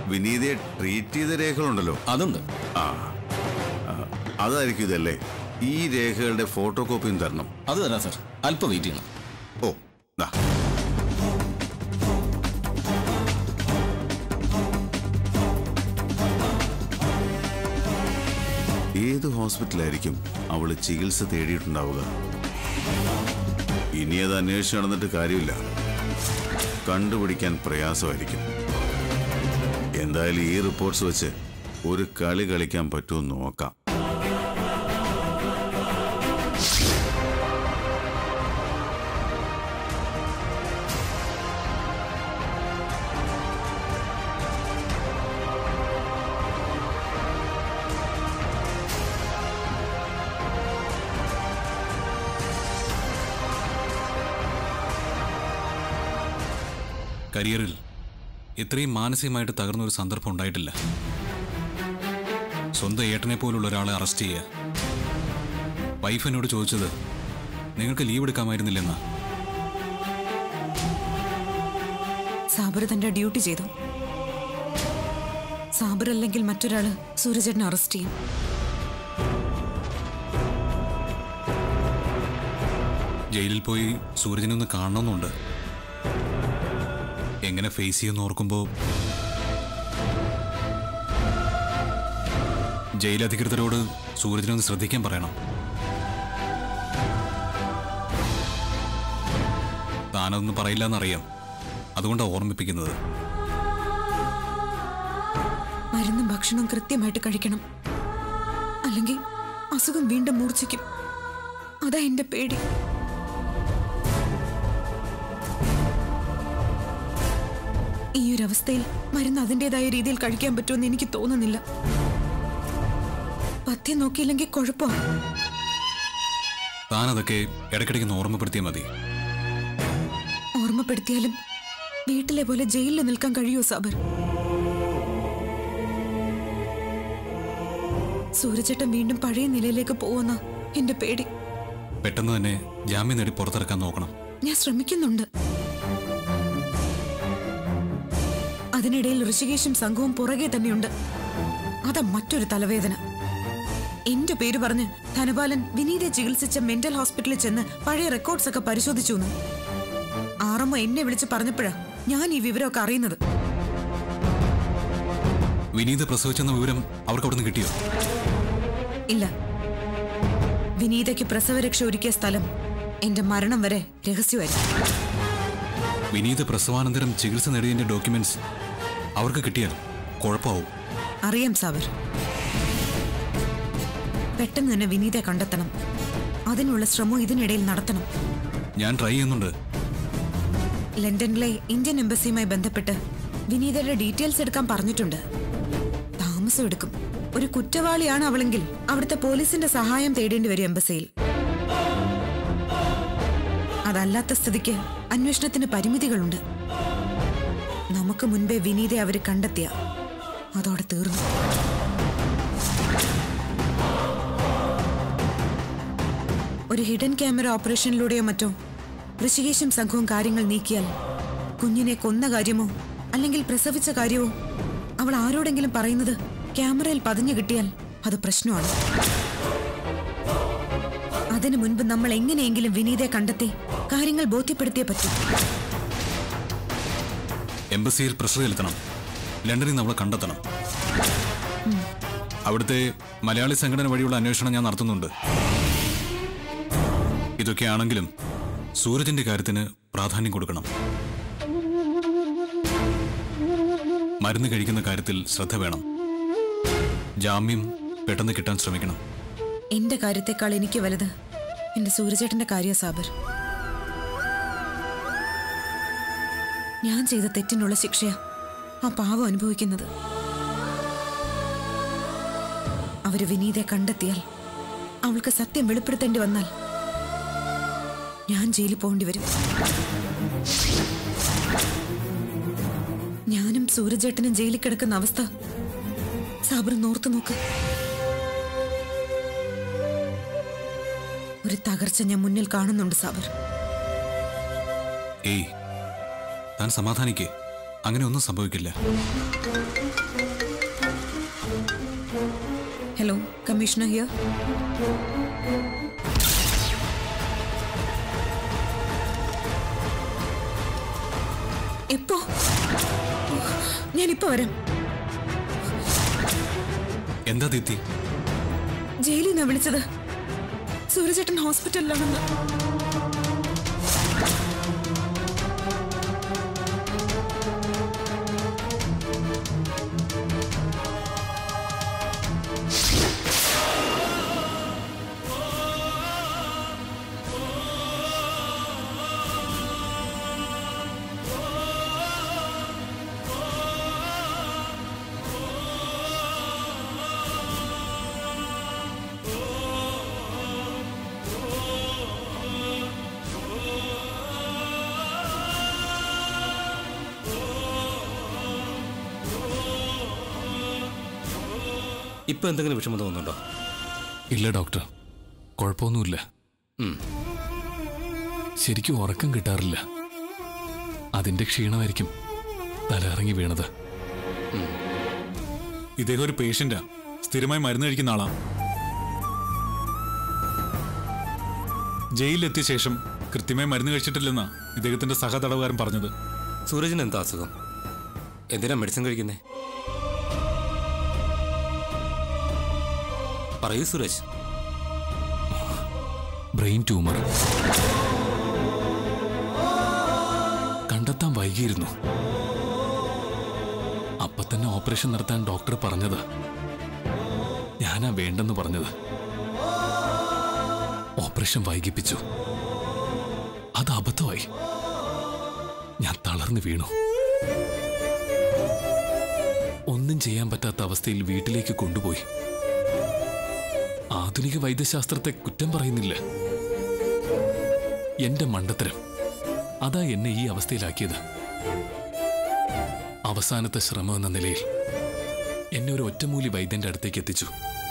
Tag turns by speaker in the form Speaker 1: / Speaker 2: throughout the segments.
Speaker 1: വിനീതയെ treat ചെയ്ത രേഖകളുണ്ടല്ലോ
Speaker 2: അതുണ്ട്
Speaker 1: ആ ആ, അതായിരിക്കും ഇതല്ലേ ഈ രേഖകളുടെ ഫോട്ടോ കോപ്പിയും തരണം
Speaker 2: അത് തരാം സാർ അല്പം വെയിറ്റ് ചെയ്യണം
Speaker 1: ഓ ദാ ഏത് ഹോസ്പിറ്റലായിരിക്കും അവള് ചികിത്സ തേടിയിട്ടുണ്ടാവുക ഇനി അത് അന്വേഷിച്ച് നടന്നിട്ട് കാര്യമില്ല കണ്ടുപിടിക്കാൻ പ്രയാസമായിരിക്കും എന്തായാലും ഈ റിപ്പോർട്ട്സ് വെച്ച് ഒരു കളി കളിക്കാൻ പറ്റുമോ എന്ന് നോക്കാം
Speaker 3: കരിയറിൽ ഇത്രയും മാനസികമായിട്ട് തകർന്ന ഒരു സന്ദർഭം ഉണ്ടായിട്ടില്ല സ്വന്തം ഏട്ടനെ പോലുള്ള ഒരാളെ അറസ്റ്റ് ചെയ്യുക വൈഫ് എന്നോട് ചോദിച്ചത് നിങ്ങൾക്ക് ലീവ് എടുക്കാമായിരുന്നില്ലെന്നാ
Speaker 4: സാബർ തന്റെ ഡ്യൂട്ടി ചെയ്തു സാബർ അല്ലെങ്കിൽ മറ്റൊരാള് സൂര്യചേട്ടനെ അറസ്റ്റ് ചെയ്യും
Speaker 3: ജയിലിൽ പോയി സൂരജിനൊന്ന് കാണണമെന്നുണ്ട് എങ്ങനെ ഫേസ് ചെയ്യുമെന്ന് ഓർക്കുമ്പോൾ ജയിലധികൃതരോട് സൂരജിനൊന്ന് ശ്രദ്ധിക്കാൻ പറയണം താനതൊന്നും പറയില്ല എന്നറിയാം അതുകൊണ്ടാണ് ഓർമ്മിപ്പിക്കുന്നത്
Speaker 4: മരുന്നും ഭക്ഷണവും കൃത്യമായിട്ട് കഴിക്കണം അല്ലെങ്കിൽ അസുഖം വീണ്ടും മൂർച്ഛിക്കും അതാ എന്റെ പേടി ഈ ഒരു അവസ്ഥയിൽ മരുന്ന് അതിൻ്റെതായ രീതിയിൽ കഴിക്കാൻ പറ്റുമെന്ന് എനിക്ക് തോന്നുന്നില്ല പഥ്യം നോക്കിയില്ലെങ്കിൽ കുഴപ്പമാണ്
Speaker 3: താനതൊക്കെ ഇടയ്ക്കിടയ്ക്ക് ഓർമ്മപ്പെടുത്തിയാൽ മതി
Speaker 4: ഓർമ്മപ്പെടുത്തിയാലും വീട്ടിലെ പോലെ ജയിലിൽ നിൽക്കാൻ കഴിയുമോ സാബർ സൂര്യചേട്ടൻ വീണ്ടും പഴയ നിലയിലേക്ക് പോവുന്ന എന്റെ പേടി
Speaker 3: പെട്ടെന്ന് തന്നെ ജാമ്യം നേടി പുറത്തിറക്കാൻ നോക്കണം
Speaker 4: ഞാൻ ശ്രമിക്കുന്നുണ്ട് അതിനിടയിൽ ഋഷികേശും സംഘവും പുറകെ തന്നെയുണ്ട് അതാ മറ്റൊരു തലവേദന എന്റെ പേര് പറഞ്ഞ് ധനപാലൻ വിനീതെ ചികിത്സിച്ച മെന്റൽ ഹോസ്പിറ്റലിൽ ചെന്ന് പഴയ റെക്കോർഡ്സ് ഒക്കെ പരിശോധിച്ചു എന്ന് ആറമ്മ എന്നെ വിളിച്ച് പറഞ്ഞപ്പോഴാ ഞാൻ ഈ വിവരമൊക്കെ അറിയുന്നത്
Speaker 3: വിനീത് പ്രസവിച്ചെന്ന വിവരം അവർക്ക് അവിടുന്ന് കിട്ടിയോ
Speaker 4: ഇല്ല വിനീതയ്ക്ക് പ്രസവരക്ഷ ഒരുക്കിയ സ്ഥലം എന്റെ മരണം വരെ രഹസ്യമായിരുന്നു
Speaker 3: വിനീത് പ്രസവാനന്തരം ചികിത്സ നേടിയതിന്റെ ഡോക്യുമെന്റ്സ് അവർക്ക് കിട്ടിയാൽ കുഴപ്പമാവും
Speaker 4: അറിയാം സാബർ പെട്ടെന്ന് തന്നെ വിനീതയെ കണ്ടെത്തണം അതിനുള്ള ശ്രമം ഇതിനിടയിൽ നടത്തണം
Speaker 3: ഞാൻ ട്രൈ ചെയ്യുന്നുണ്ട്
Speaker 4: ലണ്ടനിലെ ഇന്ത്യൻ എംബസിയുമായി ബന്ധപ്പെട്ട് വിനീതയുടെ ഡീറ്റെയിൽസ് എടുക്കാൻ പറഞ്ഞിട്ടുണ്ട് താമസം എടുക്കും ഒരു കുറ്റവാളിയാണ് അവളെങ്കിൽ അവിടുത്തെ പോലീസിന്റെ സഹായം തേടേണ്ടി വരും എംബസിയിൽ അതല്ലാത്ത സ്ഥിതിക്ക് അന്വേഷണത്തിന് പരിമിതികളുണ്ട് നമുക്ക് മുൻപേ വിനീതെ അവര് കണ്ടെത്തിയ അതോടെ തീർന്നു ഒരു ഹിഡൻ ക്യാമറ ഓപ്പറേഷനിലൂടെയോ മറ്റോ ഋഷികേശും സംഘവും കാര്യങ്ങൾ നീക്കിയാൽ കുഞ്ഞിനെ കൊന്ന കാര്യമോ അല്ലെങ്കിൽ പ്രസവിച്ച കാര്യമോ അവൾ ആരോടെങ്കിലും പറയുന്നത് ക്യാമറയിൽ പതിഞ്ഞു കിട്ടിയാൽ അത് പ്രശ്നമാണ് അതിനു മുൻപ് നമ്മൾ എങ്ങനെയെങ്കിലും വിനീതയെ കണ്ടെത്തി കാര്യങ്ങൾ ബോധ്യപ്പെടുത്തിയേ പറ്റൂ
Speaker 3: എംബസിയിൽ പ്രഷർ ചെലുത്തണം ലണ്ടനിൽ നിന്ന് അവളെ കണ്ടെത്തണം അവിടുത്തെ മലയാളി സംഘടന വഴിയുള്ള അന്വേഷണം ഞാൻ നടത്തുന്നുണ്ട് ഇതൊക്കെയാണെങ്കിലും സൂരജിന്റെ കാര്യത്തിന് പ്രാധാന്യം കൊടുക്കണം മരുന്ന് കഴിക്കുന്ന കാര്യത്തിൽ ശ്രദ്ധ വേണം ജാമ്യം പെട്ടെന്ന് കിട്ടാൻ ശ്രമിക്കണം
Speaker 4: എന്റെ കാര്യത്തെക്കാൾ എനിക്ക് വലുത് എന്റെ സൂര്യചേട്ടന്റെ കാര്യ സാബർ ഞാൻ ചെയ്ത തെറ്റിനുള്ള ശിക്ഷയാ ആ പാവം അനുഭവിക്കുന്നത് അവര് വിനീതെ കണ്ടെത്തിയാൽ അവൾക്ക് സത്യം വെളിപ്പെടുത്തേണ്ടി വന്നാൽ ഞാൻ ജയിലിൽ പോകേണ്ടി വരും ഞാനും സൂര്യചേട്ടനും ജയിലിൽ കിടക്കുന്ന അവസ്ഥ സാബർ നോർത്തു നോക്ക് ഒരു തകർച്ച ഞാൻ മുന്നിൽ കാണുന്നുണ്ട് സാബർ
Speaker 3: ഏയ് താൻ സമാധാനിക്കേ അങ്ങനെ ഒന്നും സംഭവിക്കില്ല
Speaker 4: കമ്മീഷണർ ഹിയർ എപ്പോ ഞാനിപ്പോ വരാം
Speaker 3: എന്താ ദീപ്തി
Speaker 4: ജയിലിൽ നിന്നാ വിളിച്ചത് സൂര്യചേട്ടൻ ഹോസ്പിറ്റലിലാണെന്ന്
Speaker 2: ഇപ്പൊ എന്തെങ്കിലും വിഷമം തോന്നുന്നുണ്ടോ
Speaker 5: ഇല്ല ഡോക്ടർ കുഴപ്പമൊന്നുമില്ല
Speaker 2: ഉം.
Speaker 5: ശരിക്കും ഉറക്കം കിട്ടാറില്ല അതിന്റെ ക്ഷീണമായിരിക്കും തലയിറങ്ങി വീണത്
Speaker 3: ഇദ്ദേഹം ഒരു പേഷ്യന്റാ സ്ഥിരമായി മരുന്ന് കഴിക്കുന്ന ആളാ ജയിലിലെത്തിയ ശേഷം കൃത്യമായി മരുന്ന് കഴിച്ചിട്ടില്ലെന്നാ ഇദ്ദേഹത്തിന്റെ സഹതടവുകാരൻ പറഞ്ഞത്
Speaker 2: സൂരജിന് എന്താ അസുഖം എന്തിനാ മെഡിസിൻ കഴിക്കുന്നേ പറയൂ സുരജ്
Speaker 5: ബ്രെയിൻ ട്യൂമർ കണ്ടെത്താൻ വൈകിയിരുന്നു അപ്പൊ തന്നെ ഓപ്പറേഷൻ നടത്താൻ ഡോക്ടർ പറഞ്ഞത് ഞാനാ വേണ്ടെന്ന് പറഞ്ഞത് ഓപ്പറേഷൻ വൈകിപ്പിച്ചു അത് അബദ്ധമായി ഞാൻ തളർന്നു വീണു ഒന്നും ചെയ്യാൻ പറ്റാത്ത അവസ്ഥയിൽ വീട്ടിലേക്ക് കൊണ്ടുപോയി ആധുനിക വൈദ്യശാസ്ത്രത്തെ കുറ്റം പറയുന്നില്ല എന്റെ മണ്ടത്തരം അതാ എന്നെ ഈ അവസ്ഥയിലാക്കിയത് അവസാനത്തെ ശ്രമം എന്ന നിലയിൽ എന്നെ ഒരു ഒറ്റമൂലി വൈദ്യന്റെ അടുത്തേക്ക് എത്തിച്ചു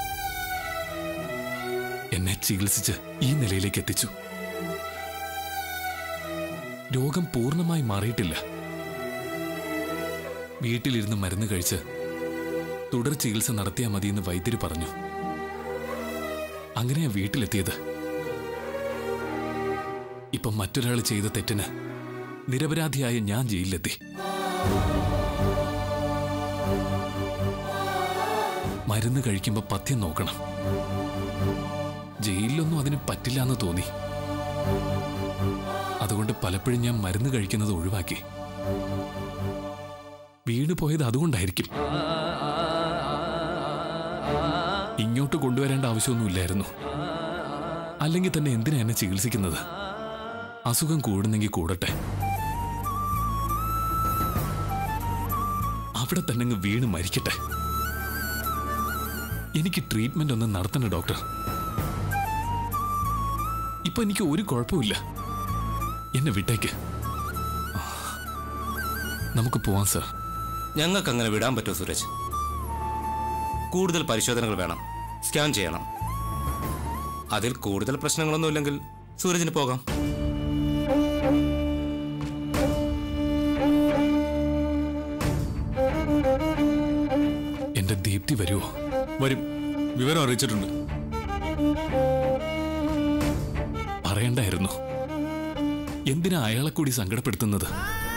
Speaker 5: എന്നെ ചികിത്സിച്ച് ഈ നിലയിലേക്ക് എത്തിച്ചു രോഗം പൂർണ്ണമായി മാറിയിട്ടില്ല വീട്ടിലിരുന്ന് മരുന്ന് കഴിച്ച് തുടർ ചികിത്സ നടത്തിയാൽ മതിയെന്ന് വൈദ്യര് പറഞ്ഞു അങ്ങനെയാ വീട്ടിലെത്തിയത് ഇപ്പം മറ്റൊരാൾ ചെയ്ത തെറ്റിന് നിരപരാധിയായ ഞാൻ ജയിലിലെത്തി മരുന്ന് കഴിക്കുമ്പോൾ പഥ്യം നോക്കണം ജയിലിലൊന്നും അതിന് പറ്റില്ല എന്ന് തോന്നി അതുകൊണ്ട് പലപ്പോഴും ഞാൻ മരുന്ന് കഴിക്കുന്നത് ഒഴിവാക്കി വീണ് പോയത് അതുകൊണ്ടായിരിക്കും ഇങ്ങോട്ട് കൊണ്ടുവരേണ്ട ആവശ്യമൊന്നുമില്ലായിരുന്നു അല്ലെങ്കിൽ തന്നെ എന്തിനാ എന്നെ ചികിത്സിക്കുന്നത് അസുഖം കൂടുന്നെങ്കിൽ കൂടട്ടെ അവിടെ തന്നെ അങ്ങ് വീണ് മരിക്കട്ടെ എനിക്ക് ട്രീറ്റ്മെന്റ് ഒന്ന് നടത്തണം ഡോക്ടർ ഇപ്പൊ എനിക്ക് ഒരു കുഴപ്പമില്ല എന്നെ വിട്ടേക്ക് ആ. നമുക്ക് പോവാം സർ
Speaker 2: ഞങ്ങൾക്ക് അങ്ങനെ വിടാൻ പറ്റുമോ സുരജ് കൂടുതൽ പരിശോധനകൾ വേണം സ്കാൻ ചെയ്യണം അതിൽ കൂടുതൽ പ്രശ്നങ്ങളൊന്നും ഇല്ലെങ്കിൽ സൂരജിന് പോകാം
Speaker 5: എന്റെ ദീപ്തി വരുമോ
Speaker 3: വരും വിവരം അറിയിച്ചിട്ടുണ്ട്
Speaker 5: പറയണ്ടായിരുന്നു എന്തിനാ അയാളെ കൂടി സങ്കടപ്പെടുത്തുന്നത്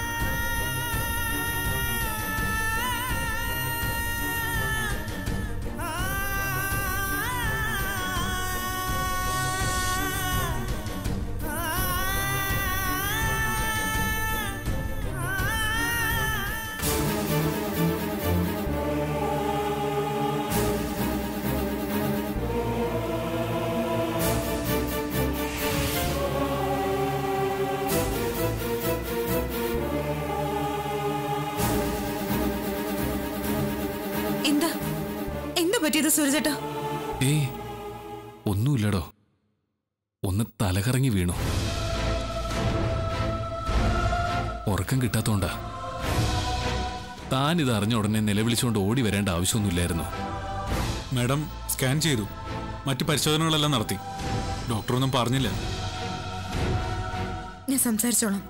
Speaker 4: എന്താ എന്താ പറ്റിയത് സൂരജേട്ടാ
Speaker 5: ഏയ് ഒന്നുമില്ലടോ ഒന്ന് തലകറങ്ങി വീണു ഉറക്കം കിട്ടാത്തോണ്ടാ താൻ ഇത് അറിഞ്ഞ ഉടനെ നിലവിളിച്ചുകൊണ്ട് ഓടി വരേണ്ട ആവശ്യമൊന്നുമില്ലായിരുന്നു
Speaker 3: മാഡം സ്കാൻ ചെയ്തു മറ്റു പരിശോധനകളെല്ലാം നടത്തി ഡോക്ടറൊന്നും പറഞ്ഞില്ല
Speaker 4: ഞാൻ സംസാരിച്ചോളാം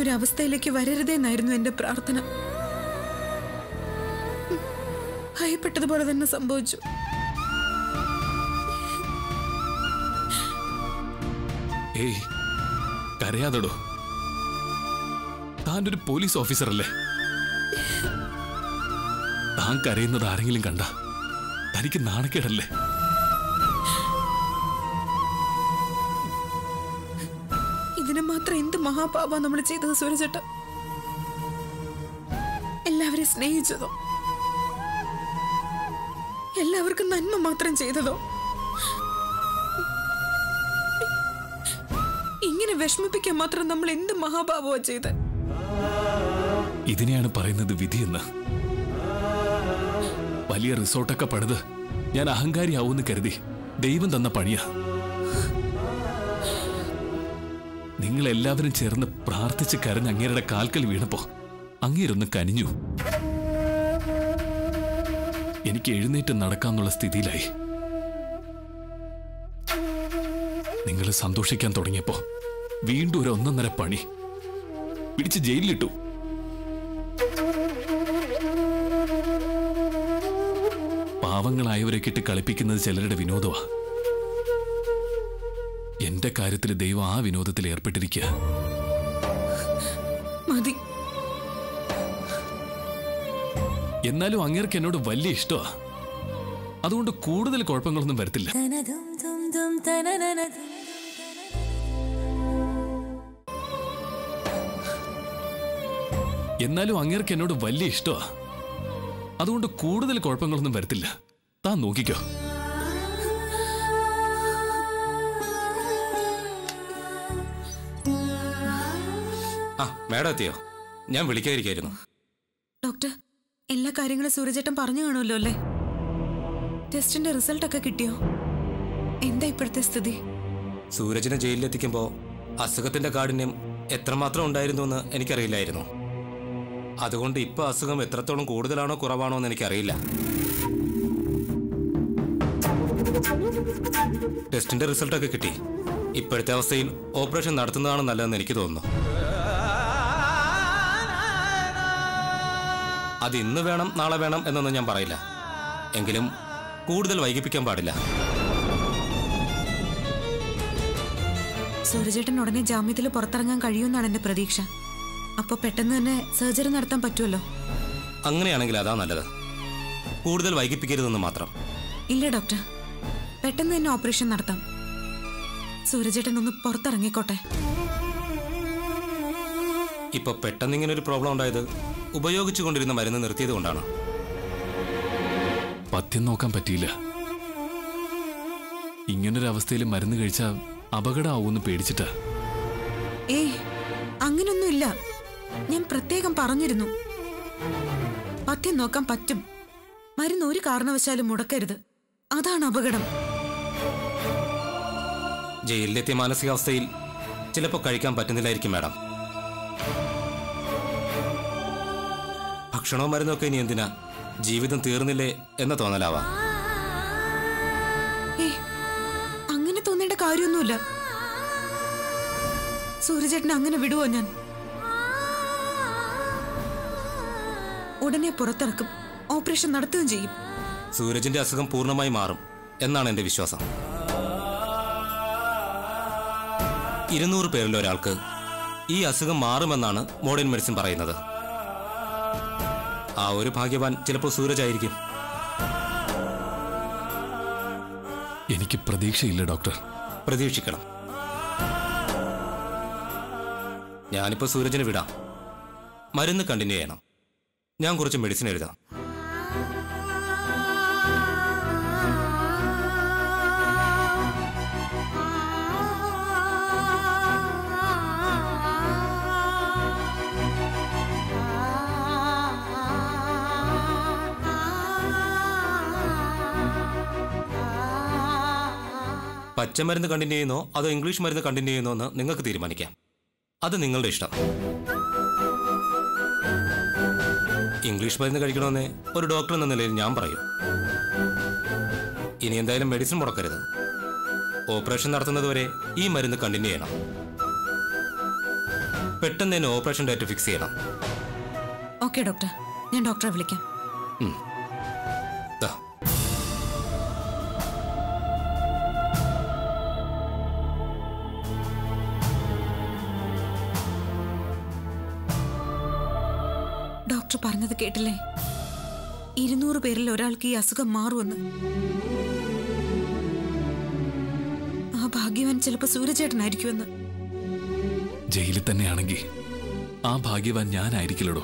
Speaker 4: അവസ്ഥയിലേക്ക് വരരുതെന്നായിരുന്നു എന്റെ പ്രാർത്ഥന ഭയപ്പെട്ടതുപോലെ തന്നെ സംഭവിച്ചു
Speaker 5: ഏയ് കരയാതടോ താൻ ഒരു പോലീസ് ഓഫീസറല്ലേ താൻ കരയുന്നത് ആരെങ്കിലും കണ്ട തനിക്ക് നാണക്കേടല്ലേ
Speaker 4: ഇതിന് മാത്രം എന്ത് മഹാപാപ നമ്മൾ ചെയ്തത് സൂരജേട്ട എല്ലാവരെയും സ്നേഹിച്ചതോ എല്ലാവർക്കും നന്മ മാത്രം ചെയ്തതോ ഇങ്ങനെ വിഷമിപ്പിക്കാൻ മാത്രം നമ്മൾ എന്ത് മഹാപാപമാ ചെയ്ത്
Speaker 5: ഇതിനെയാണ് പറയുന്നത് വിധിയെന്ന് വലിയ റിസോർട്ടൊക്കെ പണിത് ഞാൻ അഹങ്കാരിയാവൂന്ന് കരുതി ദൈവം തന്ന പണിയാ നിങ്ങൾ എല്ലാവരും ചേർന്ന് പ്രാർത്ഥിച്ച് കരഞ്ഞ് അങ്ങേരുടെ കാൽക്കൽ വീണപ്പോ അങ്ങേരൊന്ന് കനിഞ്ഞു എനിക്ക് എഴുന്നേറ്റ് നടക്കാന്നുള്ള സ്ഥിതിയിലായി നിങ്ങൾ സന്തോഷിക്കാൻ തുടങ്ങിയപ്പോ വീണ്ടും ഒരു ഒന്നൊന്നര പണി പിടിച്ച് ജയിലിലിട്ടു പാവങ്ങളായവരെ കിട്ടി കളിപ്പിക്കുന്നത് ചിലരുടെ വിനോദമാ എന്റെ കാര്യത്തിൽ ദൈവം ആ വിനോദത്തിൽ ഏർപ്പെട്ടിരിക്കുക
Speaker 4: മതി
Speaker 5: എന്നാലും അങ്ങേർക്ക് എന്നോട് വലിയ ഇഷ്ടമാ അതുകൊണ്ട് കൂടുതൽ കുഴപ്പങ്ങളൊന്നും വരത്തില്ല എന്നാലും അങ്ങേർക്ക് എന്നോട് വലിയ ഇഷ്ടമാ അതുകൊണ്ട് കൂടുതൽ കുഴപ്പങ്ങളൊന്നും വരത്തില്ല താൻ നോക്കിക്കോ
Speaker 2: ആ മാഡം എത്തിയോ ഞാൻ വിളിക്കാതിരിക്കായിരുന്നു
Speaker 4: ഡോക്ടർ എല്ലാ കാര്യങ്ങളും സൂരജേട്ടൻ പറഞ്ഞു കാണുമല്ലോ അല്ലേ ടെസ്റ്റിന്റെ റിസൾട്ട് ഒക്കെ കിട്ടിയോ എന്താ ഇപ്പോഴത്തെ സ്ഥിതി
Speaker 2: സൂരജിനെ ജയിലിലെത്തിക്കുമ്പോൾ അസുഖത്തിന്റെ കാഠിന്യം എത്രമാത്രം ഉണ്ടായിരുന്നു എന്ന് എനിക്കറിയില്ലായിരുന്നു അതുകൊണ്ട് ഇപ്പൊ അസുഖം എത്രത്തോളം കൂടുതലാണോ കുറവാണോ എന്ന് എനിക്കറിയില്ല ടെസ്റ്റിന്റെ റിസൾട്ട് ഒക്കെ കിട്ടി ഇപ്പോഴത്തെ അവസ്ഥയിൽ ഓപ്പറേഷൻ നടത്തുന്നതാണ് നല്ലതെന്ന് എനിക്ക് തോന്നുന്നു അത് ഇന്ന് വേണം നാളെ വേണം എന്നൊന്നും ഞാൻ പറയില്ല എങ്കിലും കൂടുതൽ വൈകിപ്പിക്കാൻ പാടില്ല
Speaker 4: സൂരജേട്ടൻ ഉടനെ ജാമ്യത്തിൽ പുറത്തിറങ്ങാൻ കഴിയുമെന്നാണ് എന്റെ പ്രതീക്ഷ അപ്പൊ പെട്ടെന്ന് തന്നെ സർജറി നടത്താൻ പറ്റുമല്ലോ
Speaker 2: അങ്ങനെയാണെങ്കിൽ അതാ നല്ലത് കൂടുതൽ വൈകിപ്പിക്കരുതെന്ന് മാത്രം
Speaker 4: ഇല്ല ഡോക്ടർ പെട്ടെന്ന് തന്നെ ഓപ്പറേഷൻ നടത്താം സൂരജേട്ടൻ ഒന്ന് പുറത്തിറങ്ങിക്കോട്ടെ
Speaker 2: ഇപ്പൊ പെട്ടെന്ന് ഇങ്ങനെ ഒരു പ്രോബ്ലം ഉണ്ടായത് ഉപയോഗിച്ചു കൊണ്ടിരുന്ന മരുന്ന് നിർത്തിയത് കൊണ്ടാണ്
Speaker 5: പഥ്യം നോക്കാൻ പറ്റിയില്ല ഇങ്ങനൊരു അവസ്ഥയിൽ മരുന്ന് കഴിച്ചാൽ അപകടമാവൂന്ന് പേടിച്ചിട്ടാ
Speaker 4: ഏയ് അങ്ങനൊന്നുമില്ല ഞാൻ പ്രത്യേകം പറഞ്ഞിരുന്നു പഥ്യം നോക്കാൻ പറ്റും മരുന്ന് ഒരു കാരണവശാലും മുടക്കരുത് അതാണ് അപകടം
Speaker 2: ജയിലിലെത്തിയ മാനസികാവസ്ഥയിൽ ചിലപ്പോൾ കഴിക്കാൻ പറ്റുന്നില്ലായിരിക്കും മാഡം ഭക്ഷണവും മരുന്നൊക്കെ ഇനി എന്തിനാ ജീവിതം തീർന്നില്ലേ എന്ന തോന്നലാവാം
Speaker 4: ഏയ് അങ്ങനെ തോന്നേണ്ട കാര്യമൊന്നുമില്ല സൂര്യചേട്ടനെ അങ്ങനെ വിടുവോ ഞാൻ ഉടനെ പുറത്തിറക്കും ഓപ്പറേഷൻ നടത്തുകയും ചെയ്യും
Speaker 2: സൂരജിന്റെ അസുഖം പൂർണ്ണമായി മാറും എന്നാണ് എന്റെ വിശ്വാസം ഇരുന്നൂറ് പേരിൽ ഒരാൾക്ക് ഈ അസുഖം മാറുമെന്നാണ് മോഡേൺ മെഡിസിൻ പറയുന്നത് ആ ഒരു ഭാഗ്യവാൻ ചിലപ്പോൾ സൂരജ് ആയിരിക്കും
Speaker 5: എനിക്ക് പ്രതീക്ഷയില്ല ഡോക്ടർ
Speaker 2: പ്രതീക്ഷിക്കണം ഞാനിപ്പോ സൂരജിനെ വിടാം മരുന്ന് കണ്ടിന്യൂ ചെയ്യണം ഞാൻ കുറച്ച് മെഡിസിൻ എഴുതാം പച്ചമരുന്ന് കണ്ടിന്യൂ ചെയ്യുന്നോ അതോ ഇംഗ്ലീഷ് മരുന്ന് കണ്ടിന്യൂ ചെയ്യുന്നോ എന്ന് നിങ്ങൾക്ക് തീരുമാനിക്കാം അത് നിങ്ങളുടെ ഇഷ്ടം ഇംഗ്ലീഷ് മരുന്ന് കഴിക്കണമെന്നേ ഒരു ഡോക്ടർ എന്ന നിലയിൽ ഞാൻ പറയും ഇനി എന്തായാലും മെഡിസിൻ മുടക്കരുത് ഓപ്പറേഷൻ നടത്തുന്നതുവരെ ഈ മരുന്ന് കണ്ടിന്യൂ ചെയ്യണം പെട്ടെന്ന് തന്നെ ഓപ്പറേഷൻ ഡേറ്റ് ഫിക്സ് ചെയ്യണം
Speaker 4: ഓക്കെ ഡോക്ടർ ഞാൻ ഡോക്ടറെ വിളിക്കാം
Speaker 2: ദാ,
Speaker 4: ഡോക്ടർ പറഞ്ഞത് കേട്ടില്ലേ ഇരുന്നൂറ് പേരിൽ ഒരാൾക്ക് ഈ അസുഖം മാറുമെന്ന് ആ ഭാഗ്യവാൻ ചിലപ്പോ സൂര്യചേട്ടനായിരിക്കുമെന്ന്
Speaker 5: ജയിലിൽ തന്നെയാണെങ്കിൽ ആ ഭാഗ്യവാൻ ഞാനായിരിക്കില്ലടോ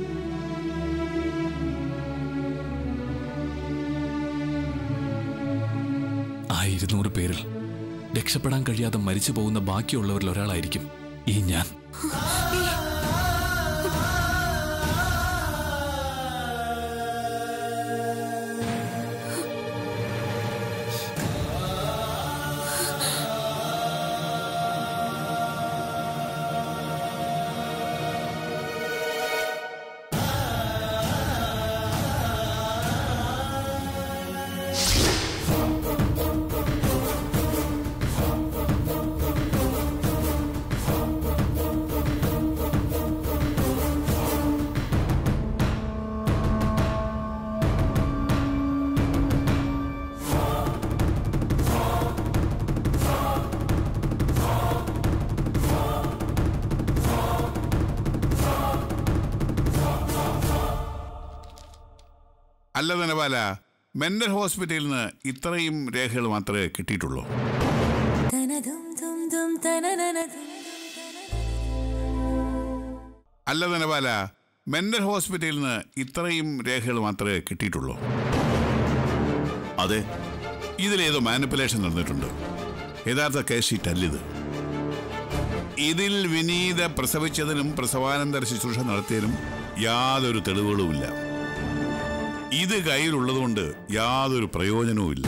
Speaker 5: ആ ഇരുന്നൂറ് പേരിൽ രക്ഷപ്പെടാൻ കഴിയാതെ മരിച്ചു പോകുന്ന ബാക്കിയുള്ളവരിൽ ഒരാളായിരിക്കും ഈ ഞാൻ
Speaker 1: അല്ല ധനപാല മെന്റൽ ഹോസ്പിറ്റലിൽ നിന്ന് ഇത്രയും രേഖകൾ മാത്രമേ കിട്ടിയിട്ടുള്ളൂ അല്ല ധനപാല മെന്റൽ ഹോസ്പിറ്റലിൽ നിന്ന് ഇത്രയും രേഖകൾ മാത്രമേ കിട്ടിയിട്ടുള്ളൂ അതെ ഇതിലേതോ മാനിപ്പുലേഷൻ നടന്നിട്ടുണ്ട് യഥാർത്ഥ കേസ് ഷീറ്റ് അല്ലിത് ഇതിൽ വിനീത പ്രസവിച്ചതിനും പ്രസവാനന്തര ശുശ്രൂഷ നടത്തിയതിനും യാതൊരു തെളിവുകളുമില്ല ഇത് കയ്യിലുള്ളതുകൊണ്ട് യാതൊരു പ്രയോജനവുമില്ല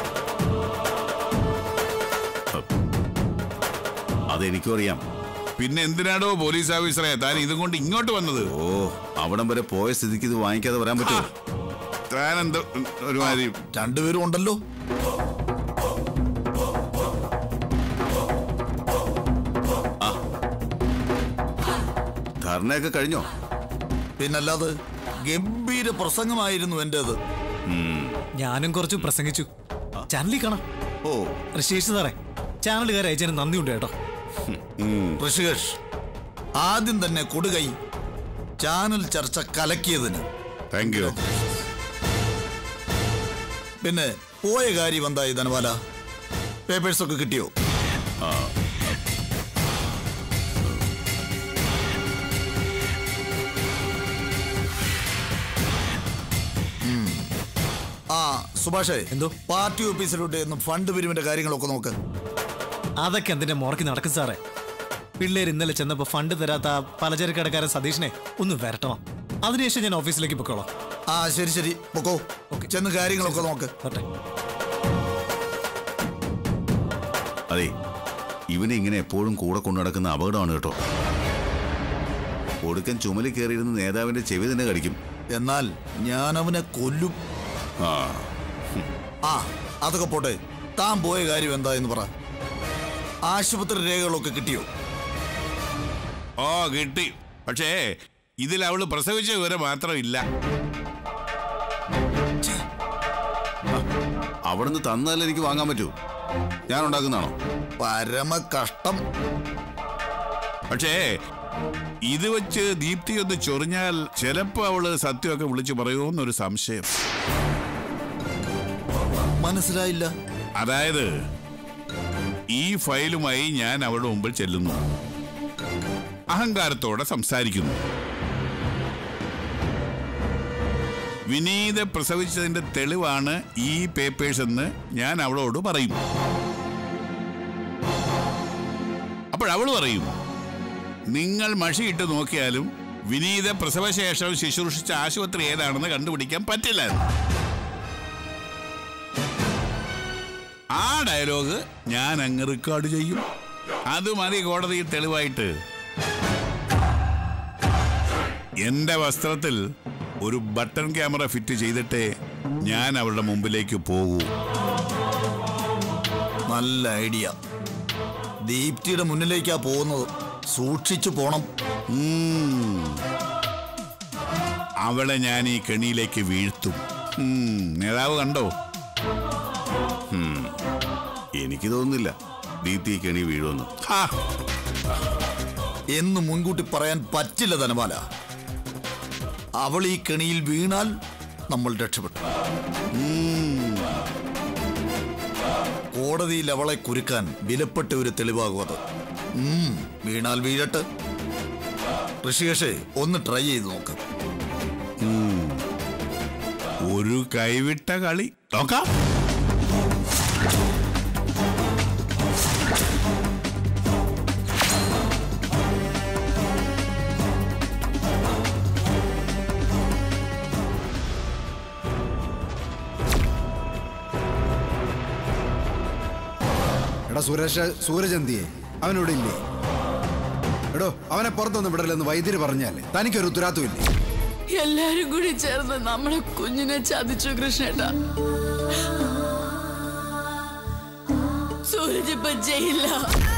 Speaker 6: അതെനിക്കും അറിയാം
Speaker 1: പിന്നെ എന്തിനാടോ പോലീസ് ഓഫീസറെ താൻ ഇതും കൊണ്ട് ഇങ്ങോട്ട് വന്നത്
Speaker 6: ഓ അവിടം വരെ പോയ സ്ഥിതിക്ക് ഇത് വാങ്ങിക്കാതെ വരാൻ പറ്റുമോ
Speaker 1: താൻ എന്തോ ഒരുമാതിരി
Speaker 7: രണ്ടുപേരും ഉണ്ടല്ലോ
Speaker 6: ധർണയൊക്കെ കഴിഞ്ഞോ
Speaker 7: പിന്നല്ലാതെ ഗംഭീര പ്രസംഗമായിരുന്നു എന്റേത്
Speaker 8: ഞാനും കുറച്ച് പ്രസംഗിച്ചു ചാനലിൽ കാണാം
Speaker 6: ഓ
Speaker 8: ഋഷീഷ് സാറേ ചാനലുകാർ അയച്ചതിന് നന്ദിയുണ്ട് കേട്ടോ
Speaker 7: ഋഷികേഷ് ആദ്യം തന്നെ കൊടുകൈ ചാനൽ ചർച്ച കലക്കിയതിന്
Speaker 1: താങ്ക് യു
Speaker 7: പിന്നെ പോയ കാര്യം എന്തായി ധനവാല പേപ്പേഴ്സ് ഒക്കെ കിട്ടിയോ ഉം. ആ സുഭാഷേ
Speaker 8: എന്തോ?
Speaker 7: പാർട്ടി ഓഫീസിലോട്ട് ഒന്ന് ഫണ്ട് പിരിവിന്റെ കാര്യങ്ങളൊക്കെ നോക്ക്
Speaker 8: അതൊക്കെ എന്തിന്റെ മുറക്കി നടക്കും സാറേ പിള്ളേർ ഇന്നലെ ചെന്നപ്പോ ഫണ്ട് തരാത്ത ആ പലചരക്ക് കടക്കാരൻ സതീഷിനെ ഒന്ന് വരട്ടണം അതിനുശേഷം ഞാൻ ഓഫീസിലേക്ക് പൊക്കോളാം
Speaker 7: ആ ശരി ശരി പൊക്കോ ചെന്ന് കാര്യങ്ങളൊക്കെ നോക്ക്
Speaker 8: വരട്ടെ
Speaker 6: അതെ ഇവനെ ഇങ്ങനെ എപ്പോഴും കൂടെ കൊണ്ടു നടക്കുന്ന അപകടമാണ് കേട്ടോ ഒടുക്കൻ ചുമലിൽ കയറിയിരുന്ന നേതാവിന്റെ ചെവി തന്നെ കടിക്കും
Speaker 7: എന്നാൽ ഞാൻ അവനെ കൊല്ലും
Speaker 6: ആ
Speaker 7: ആ അതൊക്കെ പോട്ടെ താൻ പോയ കാര്യം എന്താ എന്ന് പറ ആശുപത്രി രേഖകളൊക്കെ കിട്ടിയോ
Speaker 1: ഓ കിട്ടി പക്ഷേ ഇതിൽ അവള് പ്രസവിച്ച വിവരം മാത്രമില്ല
Speaker 6: അവിടുന്ന് തന്നാലേ എനിക്ക് വാങ്ങാൻ പറ്റൂ ഞാൻ ഉണ്ടാക്കുന്നതാണോ
Speaker 7: പരമ കഷ്ടം
Speaker 1: പക്ഷേ ഇത് വെച്ച് ദീപ്തി ഒന്ന് ചൊറിഞ്ഞാൽ ചിലപ്പോ അവള് സത്യമൊക്കെ വിളിച്ചു പറയുമോന്നൊരു സംശയം
Speaker 7: മനസ്സിലായില്ല
Speaker 1: അതായത് ഈ ഫയലുമായി ഞാൻ അവളുടെ മുമ്പിൽ ചെല്ലുന്നു അഹങ്കാരത്തോടെ സംസാരിക്കുന്നു വിനീത പ്രസവിച്ചതിന്റെ തെളിവാണ് ഈ പേപ്പേഴ്സ് എന്ന് ഞാൻ അവളോട് പറയും അപ്പോഴവൾ പറയും നിങ്ങൾ മഷിയിട്ട് നോക്കിയാലും വിനീത പ്രസവശേഷം ശുശ്രൂഷിച്ച ആശുപത്രി ഏതാണെന്ന് കണ്ടുപിടിക്കാൻ പറ്റില്ല എന്ന്. ആ ഡയലോഗ് ഞാൻ അങ്ങ് റെക്കോർഡ് ചെയ്യും അത് മതി കോടതിയിൽ തെളിവായിട്ട് എന്റെ വസ്ത്രത്തിൽ ഒരു ബട്ടൺ ക്യാമറ ഫിറ്റ് ചെയ്തിട്ടേ ഞാൻ അവളുടെ മുമ്പിലേക്ക് പോകൂ
Speaker 7: നല്ല ഐഡിയ ദീപ്തിയുടെ മുന്നിലേക്കാ പോകുന്നത് സൂക്ഷിച്ചു പോണം
Speaker 6: ഉം. അവളെ ഞാൻ ഈ കെണിയിലേക്ക് വീഴ്ത്തും ഉം, നേതാവ് കണ്ടോ
Speaker 1: എനിക്ക് തോന്നുന്നില്ല ദീപ്തി ഈ കെണി വീഴുമെന്ന്
Speaker 6: ഹാ
Speaker 7: എന്ന് മുൻകൂട്ടി പറയാൻ പറ്റില്ല ധനമാല അവൾ ഈ കെണിയിൽ വീണാൽ നമ്മൾ രക്ഷപ്പെട്ടു ഉം. കോടതിയിൽ അവളെ കുരുക്കാൻ വിലപ്പെട്ട ഒരു തെളിവാകും അത് ഉം, വീണാൽ വീഴട്ടെ ഋഷികേഷേ ഒന്ന് ട്രൈ ചെയ്ത് നോക്ക്
Speaker 6: ഒരു കൈവിട്ട കളി നോക്കാം
Speaker 9: എടാ സുരേഷ് സൂരജ് എന്തിയെ അവനിവിടെ ഇല്ലേ എടോ അവനെ പുറത്തൊന്നും വിടലെന്ന് വൈദ്യര് പറഞ്ഞാലേ തനിക്കൊരു ഉത്തരവാദിത്വം ഇല്ലേ
Speaker 10: എല്ലാരും കൂടി ചേർന്ന് നമ്മളെ കുഞ്ഞിനെ ചതിച്ചു കൃഷ്ണേട്ടാ സൂരജ് ഇപ്പൊ ജയിലില്ല